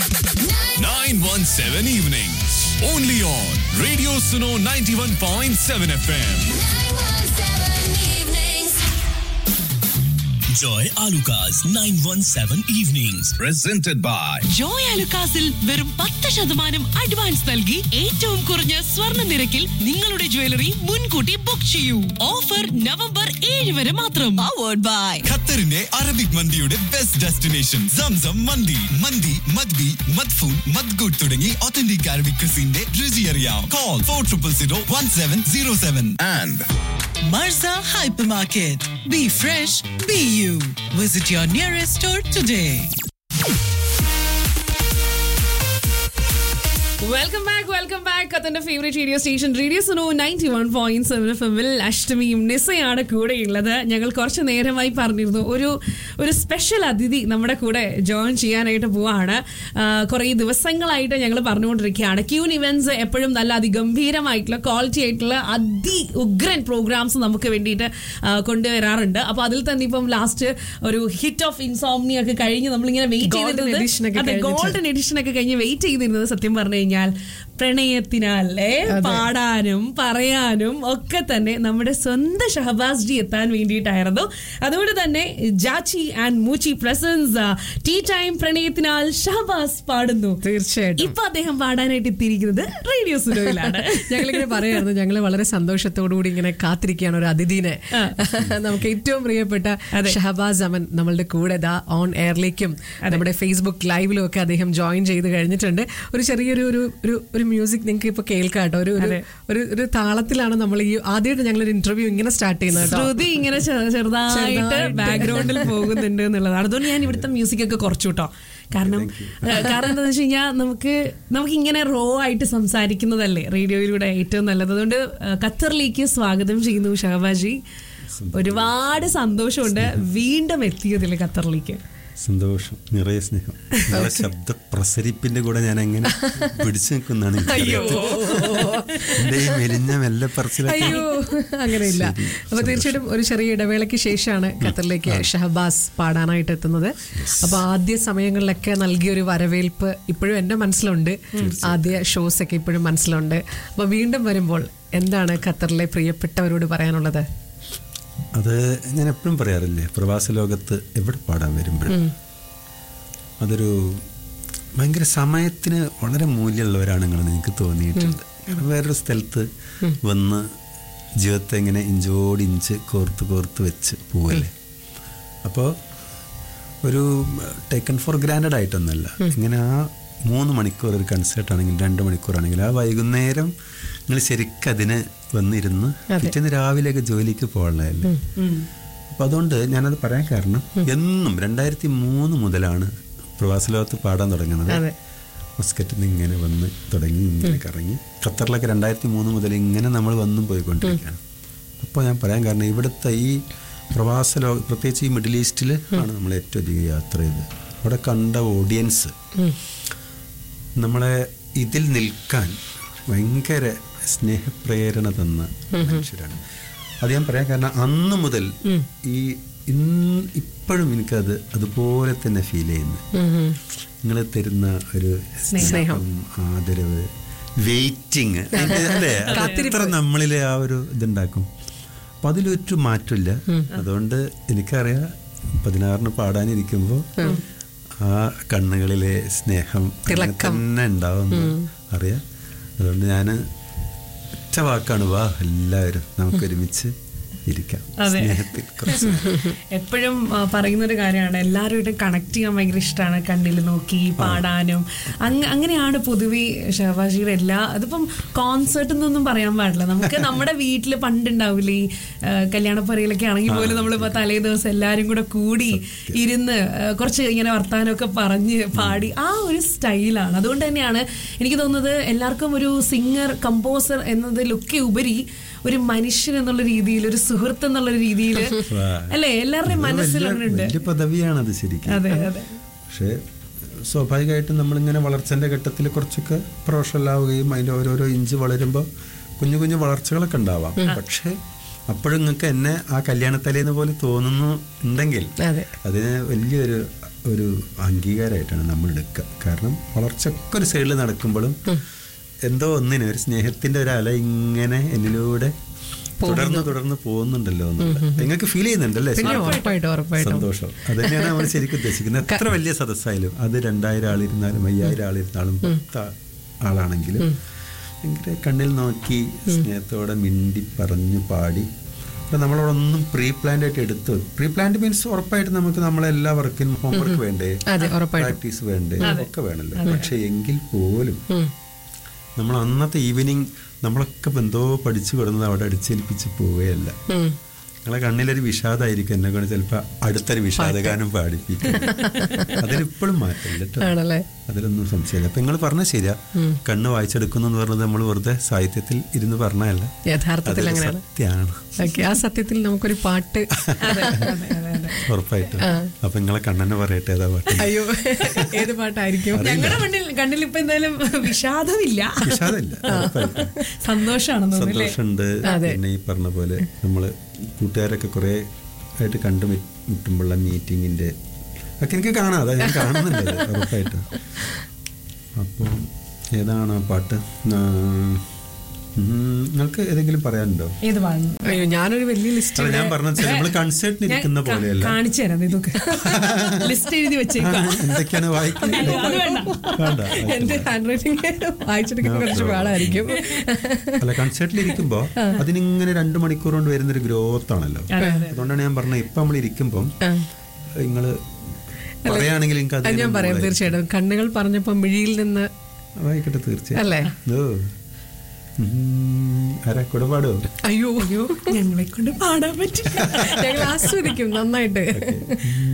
917 evenings. Only on Radio Suno 91.7 FM. Joy Alukas 917 Evenings. Presented by Joy അലുക്കാസിൽ വെറും പത്ത് ശതമാനം advance നൽകി ഏറ്റവും കുറഞ്ഞ സ്വർണ്ണ നിരക്കിൽ നിങ്ങളുടെ ജ്വല്ലറി മുൻകൂട്ടി ബുക്ക് ചെയ്യൂ ഓഫർ നവംബർ ഏഴ് വരെ മാത്രം പവേർഡ് ബൈ ഖത്തറിന്റെ അറബിക് മന്തിയുടെ ബെസ്റ്റ് ഡെസ്റ്റിനേഷൻ സംസം മന്തി മന്തി മദ്ബി മദ്ഫൂൻ മദ്ഗുഡ് തുടങ്ങി ഒത്തന്റിക് അറബിക് ക്രിസിന്റെ രുചി അറിയാം call four triple zero one seven zero seven and Marza Hypermarket. Be fresh, be you. Visit your nearest store today. Welcome back welcome back കത്തന്റെ favourite radio station radio Suno ninety one point seven F എമ്മിൽ അഷ്ടമിയും നിസയാണ് കൂടെയുള്ളത് ഞങ്ങൾ കുറച്ച് നേരമായി പറഞ്ഞിരുന്നു ഒരു ഒരു സ്പെഷ്യൽ അതിഥി നമ്മുടെ കൂടെ ജോയിൻ ചെയ്യാനായിട്ട് പോവാണ് കുറേ ദിവസങ്ങളായിട്ട് ഞങ്ങൾ പറഞ്ഞുകൊണ്ടിരിക്കുകയാണ് ക്യൂൻ ഇവന്റ്സ് എപ്പോഴും നല്ല അതിഗംഭീരമായിട്ടുള്ള ക്വാളിറ്റി ആയിട്ടുള്ള അതി ഉഗ്രൻ പ്രോഗ്രാംസ് നമുക്ക് വേണ്ടിയിട്ട് ആ, കൊണ്ടുവരാറുണ്ട് അപ്പൊ അതിൽ തന്നെ ഇപ്പം ലാസ്റ്റ് ഒരു ഹിറ്റ് ഓഫ് ഇൻസോംനി ഒക്കെ കഴിഞ്ഞ് നമ്മളിങ്ങനെ വെയിറ്റ് Golden edition ഒക്കെ ചെയ്തിരുന്നത് കഴിഞ്ഞിട്ട്. ഗോൾഡൻ എഡിഷൻ ഒക്കെ കഴിഞ്ഞ് വെയിറ്റ് ചെയ്തിരുന്നത് സത്യം പറഞ്ഞു കഴിഞ്ഞാൽ പ്രണയത്തിനല്ലേ പാടാനും പറയാനും ഒക്കെ തന്നെ നമ്മുടെ സ്വന്തം ഷഹബാസ് ജി എത്താൻ വേണ്ടിയിട്ടായിരുന്നു അതുകൊണ്ട് തന്നെ Jachi and Moochi presents tea time പ്രണയത്തിനാൽ ഷഹബാസ് പാടുന്നു തീർച്ചയായിട്ടും ഇപ്പൊ അദ്ദേഹം പാടാനായിട്ട് എത്തിയിരിക്കുന്നത് റേഡിയോ സുലോയിലാണ് ഞങ്ങളിങ്ങനെ പറയായിരുന്നു ഞങ്ങൾ വളരെ സന്തോഷത്തോടു കൂടി ഇങ്ങനെ കാത്തിരിക്കുകയാണ് ഒരു അതിഥിനെ നമുക്ക് ഏറ്റവും പ്രിയപ്പെട്ട ഷഹബാസ് അമൻ നമ്മളുടെ കൂടെ ദാ ഓൺ എയറിലേക്കും നമ്മുടെ ഫേസ്ബുക്ക് ലൈവിലും ഒക്കെ അദ്ദേഹം ജോയിൻ ചെയ്ത് കഴിഞ്ഞിട്ടുണ്ട് ഒരു ചെറിയൊരു ഒരു ഒരു ഒരു മ്യൂസിക് നിങ്ങൾക്ക് ഇപ്പൊ കേൾക്കാം കേട്ടോ ഒരു ഒരു- ഒരു ഒരു താളത്തിലാണ് നമ്മൾ ഈ ആദ്യമായിട്ട് ഞങ്ങൾ ഒരു ഇന്റർവ്യൂ ഇങ്ങനെ സ്റ്റാർട്ട് ചെയ്യുന്നത് കേട്ടോ ശ്രുതി ഇങ്ങനെ ചെ- ചെറുതായിട്ട് ചെറുതായിട്ട്. ബാക്ക്ഗ്രൗണ്ടിൽ പോകുന്നുണ്ട് എന്നുള്ളതാണ് അതുകൊണ്ട് ഞാൻ ഇവിടുത്തെ മ്യൂസിക് ഒക്കെ കുറച്ചു കേട്ടോ കാരണം ഏഹ്, കാരണം എന്താണെന്ന് വെച്ച് കഴിഞ്ഞാൽ നമുക്ക് നമുക്ക് ഇങ്ങനെ റോ ആയിട്ട് സംസാരിക്കുന്നതല്ലേ റേഡിയോയിലൂടെ ഏറ്റവും നല്ലത് അതുകൊണ്ട് ഏഹ്, ഖത്തറിലേക്ക് സ്വാഗതം ചെയ്യുന്നു ഷഹബാജി ഒരുപാട് സന്തോഷമുണ്ട് വീണ്ടും എത്തിയതിൽ ഖത്തറിലേക്ക് സന്തോഷം നിറയെ സ്നേഹം നിങ്ങളെ ശബ്ദ പ്രസരിപ്പിന്റെ കൂടെ ഞാൻ എങ്ങനെ പിടിച്ചു നിൽക്കുന്നതാണ് എന്റെ ഈ മെലിഞ്ഞ മെല്ലെ പറച്ചിലൊക്കെ അയ്യോ അങ്ങനെയില്ല അപ്പൊ തീർച്ചയായിട്ടും ഒരു ചെറിയ ഇടവേളയ്ക്ക് ശേഷമാണ് ഖത്തറിലേക്ക് ഷഹബാസ് പാടാനായിട്ട് എത്തുന്നത് അപ്പൊ ആദ്യ സമയങ്ങളിലൊക്കെ നൽകിയ ഒരു വരവേൽപ്പ് ഇപ്പോഴും എന്റെ മനസ്സിലുണ്ട് ആദ്യ ഷോസ് ഒക്കെ ഇപ്പോഴും മനസ്സിലുണ്ട് അപ്പൊ വീണ്ടും വരുമ്പോൾ എന്താണ് ഖത്തറിലെ പ്രിയപ്പെട്ടവരോട് പറയാനുള്ളത് അത് ഞാൻ എപ്പോഴും പറയാറില്ലേ പ്രവാസ ലോകത്ത് എവിടെ പാടാൻ വരുമ്പോഴും അതൊരു ഭയങ്കര സമയത്തിന് വളരെ മൂല്യമുള്ളവരാണെന്നാണ് എനിക്ക് തോന്നിയിട്ടുണ്ട് കാരണം വേറൊരു സ്ഥലത്ത് വന്ന് ജീവിതത്തെ ഇങ്ങനെ ഇഞ്ചോട് ഇഞ്ച് കോർത്ത് കോർത്ത് വെച്ച് പോവല്ലേ അപ്പോൾ ഒരു ടേക്കൺ ഫോർ ഗ്രാൻഡഡ് ആയിട്ടൊന്നുമല്ല ഇങ്ങനെ ആ മൂന്ന് മണിക്കൂർ ഒരു കൺസേർട്ട് ആണെങ്കിൽ രണ്ട് മണിക്കൂറാണെങ്കിൽ ആ വൈകുന്നേരം നിങ്ങൾ ശരിക്കും അതിന് വന്നിരുന്ന് പിറ്റേന്ന് രാവിലെയൊക്കെ ജോലിക്ക് പോകാനുള്ളതല്ലേ അപ്പൊ അതുകൊണ്ട് ഞാനത് പറയാൻ കാരണം എന്നും രണ്ടായിരത്തി മൂന്ന് മുതലാണ് പ്രവാസ ലോകത്ത് പാടാൻ തുടങ്ങുന്നത് അതെ. മസ്കറ്റിൽ നിന്ന് ഇങ്ങനെ വന്ന് തുടങ്ങി ഇങ്ങനെ കറങ്ങി ഖത്തറിലൊക്കെ രണ്ടായിരത്തി മൂന്ന് മുതൽ ഇങ്ങനെ നമ്മൾ വന്നും പോയിക്കൊണ്ടിരിക്കുകയാണ് അപ്പോൾ ഞാൻ പറയാൻ കാരണം ഇവിടുത്തെ ഈ പ്രവാസ ലോക പ്രത്യേകിച്ച് ഈ മിഡിൽ ഈസ്റ്റിൽ ആണ് നമ്മൾ ഏറ്റവും അധികം യാത്ര ചെയ്തത് അവിടെ കണ്ട ഓഡിയൻസ് നമ്മളെ ഇതിൽ നിൽക്കാൻ ഭയങ്കര സ്നേഹപ്രേരണ തന്ന മനുഷ്യരാണ് അത് ഞാൻ പറയാൻ കാരണം അന്ന് മുതൽ ഈ ഇന്ന് ഇപ്പോഴും എനിക്കത് അതുപോലെ തന്നെ ഫീൽ ചെയ്യുന്നു നിങ്ങൾ തരുന്ന ഒരു സ്നേഹം ആദരവ് വെയിറ്റിംഗ് അല്ലേ അത് എത്ര നമ്മളിലെ ആ ഒരു ഇതുണ്ടാക്കും അപ്പൊ അതിലൊരു മാറ്റമില്ല അതുകൊണ്ട് എനിക്കറിയാം പതിനാറിന് പാടാനിരിക്കുമ്പോൾ ആ കണ്ണുകളിലെ സ്നേഹം അങ്ങനെ തന്നെ ഉണ്ടാവും അറിയാം അതുകൊണ്ട് ഞാൻ ഒറ്റ വാക്കാണ് വാ എല്ലാവരും നമുക്ക് ഒരുമിച്ച് ഇരിക്കാം സ്നേഹത്തിൽ കുറച്ച് എപ്പോഴും പറയുന്ന ഒരു കാര്യമാണ് എല്ലാവരുമായിട്ടും കണക്ട് ചെയ്യാൻ ഭയങ്കര ഇഷ്ടമാണ് കണ്ണിൽ നോക്കി പാടാനും അങ്ങ- അങ്ങനെയാണ് പൊതുവെ ഷഹബാജിയുടെ എല്ലാ അതിപ്പം കോൺസേർട്ട് എന്നൊന്നും പറയാൻ പാടില്ല നമുക്ക് നമ്മുടെ വീട്ടിൽ പണ്ടുണ്ടാവില്ലേ ഈ ആ, കല്യാണപ്പറയിലൊക്കെ ആണെങ്കിൽ പോലും നമ്മളിപ്പോ തലേ ദിവസം എല്ലാവരും കൂടെ കൂടി ഇരുന്ന് ആ, കുറച്ച് ഇങ്ങനെ വർത്താനമൊക്കെ പറഞ്ഞ് പാടി ആ ഒരു സ്റ്റൈലാണ് അതുകൊണ്ട് തന്നെയാണ് എനിക്ക് തോന്നുന്നത് എല്ലാവർക്കും ഒരു സിംഗർ കമ്പോസർ എന്നതിലൊക്കെ ഉപരി ഒരു മനുഷ്യൻ എന്നുള്ള രീതിയിൽ ഒരു സുഹൃത്ത് എന്നുള്ള രീതിയിൽ അല്ലേ എല്ലാവരുടെയും മനസ്സിൽ അങ്ങനെ ഉണ്ട് വലിയ പദവിയാണത് ശരിക്കും അതെ അതെ പക്ഷേ സ്വാഭാവികമായിട്ടും നമ്മളിങ്ങനെ വളർച്ചൻ്റെ ഘട്ടത്തിൽ കുറച്ചൊക്കെ പ്രൊഫഷണൽ ആവുകയും അതിൻ്റെ ഓരോരോ ഇഞ്ച് വളരുമ്പോൾ കുഞ്ഞു കുഞ്ഞു വളർച്ചകളൊക്കെ ഉണ്ടാവാം പക്ഷേ അപ്പോഴും നിങ്ങൾക്ക് എന്നെ ആ കല്യാണത്തലേന്ന് പോലെ തോന്നുന്നു ഉണ്ടെങ്കിൽ അതെ. അതിന് വലിയൊരു ഒരു അംഗീകാരമായിട്ടാണ് നമ്മൾ എടുക്കുക കാരണം വളർച്ചയൊക്കെ ഒരു സൈഡിൽ നടക്കുമ്പോഴും എന്തോ ഒന്നിന് ഒരു സ്നേഹത്തിന്റെ ഒരു അല ഇങ്ങനെ എന്നിലൂടെ തുടർന്ന് തുടർന്ന് പോകുന്നുണ്ടല്ലോ എന്നുള്ളത്. നിങ്ങൾക്ക് ഫീൽ ചെയ്യുന്നുണ്ടല്ലേ പിന്നെ ഉറപ്പായിട്ടും ഉറപ്പായിട്ടും സന്തോഷം അത് തന്നെയാണ് നമ്മൾ ശരിക്കും ഉദ്ദേശിക്കുന്നത് എത്ര വലിയ സദസ്സായാലും അത് രണ്ടായിരം ആളിരുന്നാലും അയ്യായിരം ആളിരുന്നാലും പത്ത് ആളാണെങ്കിലും ഭയങ്കര കണ്ണിൽ നോക്കി സ്നേഹത്തോടെ മിണ്ടി പറഞ്ഞു പാടി അപ്പൊ നമ്മളോടൊന്നും പ്രീ പ്ലാൻഡ് ആയിട്ട് എടുത്തു പ്രീ പ്ലാൻഡ് മീൻസ് ഉറപ്പായിട്ട് നമുക്ക് നമ്മളെ എല്ലാ വർക്കിനും ഹോംവർക്ക് വേണ്ടേ അതെ, ഉറപ്പായിട്ടും. പ്രാക്ടീസ് വേണ്ടേ ഒക്കെ വേണമല്ലോ പക്ഷെ എങ്കിൽ പോലും നമ്മൾ അന്നത്തെ ഈവനിങ് നമ്മളൊക്കെ ഇപ്പൊ എന്തോ പഠിച്ചു കൊടുന്നത് അവിടെ അടിച്ചേൽപ്പിച്ച് പോവുകയല്ല ഉം. നിങ്ങളെ കണ്ണിലൊരു വിഷാദമായിരിക്കും എന്നെ കൊണ്ട് ചിലപ്പോ അടുത്തൊരു വിഷാദഗാനം പാടിപ്പിക്കും അതിലിപ്പോഴും മാറ്റമില്ല കേട്ടോ ആണല്ലേ അതിലൊന്നും സംശയമില്ല അപ്പൊ നിങ്ങൾ പറഞ്ഞ ശരിയാ കണ്ണ് വായിച്ചെടുക്കുന്നു എന്ന് പറഞ്ഞത് നമ്മൾ വെറുതെ സാഹിത്യത്തിൽ ഇരുന്ന് പറഞ്ഞല്ല യഥാർത്ഥത്തിൽ അതൊരു അങ്ങനെയാണ് സത്യമാണ് ഓക്കെ ആ സത്യത്തിൽ നമുക്കൊരു പാട്ട് ഉറപ്പായിട്ടും അപ്പൊ നിങ്ങളെ കണ്ണനെ പറയട്ടെ ഏതാ പാട്ട് അയ്യോ ഏത് പാട്ടായിരിക്കും ഞങ്ങളുടെ കണ്ണിൽ കണ്ണിൽ ഇപ്പൊ എന്തായാലും വിഷാദമില്ല വിഷാദമില്ല ഉറപ്പായിട്ടും സന്തോഷാണെന്ന് തോന്നുന്നു അല്ലേ സന്തോഷമുണ്ട് പിന്നെ ഈ പറഞ്ഞ പോലെ നമ്മള് കൂട്ടുകാരൊക്കെ കുറെ ആയിട്ട് കണ്ടുമുട്ടുമ്പോഴുള്ള മീറ്റിങ്ങിന്റെ ഒക്കെ എനിക്ക് കാണാം അതാ ഞാൻ കാണുന്നുണ്ട് അത് ഉറപ്പായിട്ടും അപ്പോൾ ഏതാണ് ആ പാട്ട് ആ, ഉം, നിങ്ങൾക്ക് ഏതെങ്കിലും പറയാനുണ്ടോ ഏത് പാടുന്നു അയ്യോ ഞാനൊരു വലിയ ലിസ്റ്റ് അല്ല ഞാൻ പറഞ്ഞ നമ്മൾ കൺസേർട്ടിന് ഇരിക്കുന്ന ഞാൻ കാ- പോലെയല്ല കാണിച്ചു തരാം ഇതൊക്കെ ലിസ്റ്റ് എഴുതി വെച്ചേക്കാം എന്തൊക്കെയാണ് വായിക്കുന്നത് അത് വേണ്ട വേണ്ട എന്റെ ഹാൻഡ് റൈറ്റിംഗ് വായിച്ചെടുക്കാൻ കുറച്ച് പാടായിരിക്കും അല്ല കൺസേർട്ടിൽ ഇരിക്കുമ്പോ അതിനിങ്ങനെ രണ്ടു മണിക്കൂർ കൊണ്ട് വരുന്നൊരു ഗ്രോത്ത് ആണല്ലോ അതുകൊണ്ടാണ് ഞാൻ പറഞ്ഞത് ഇപ്പൊ നമ്മൾ ഇരിക്കുമ്പം നിങ്ങള് പറയുകയാണെങ്കിൽ എനിക്ക് അത് അത് ഞാൻ പറയാം തീർച്ചയായിട്ടും കണ്ണുകൾ പറഞ്ഞപ്പോ മിഴിയിൽ നിന്ന് വായിക്കട്ടെ തീർച്ചയായും അല്ലേ ഓ ഉം, ആരാ കൂടെ പാടുമോ അയ്യോ ഞങ്ങളെ കൊണ്ട് പാടാൻ പറ്റില്ല ഞങ്ങൾ ആസ്വദിക്കും നന്നായിട്ട്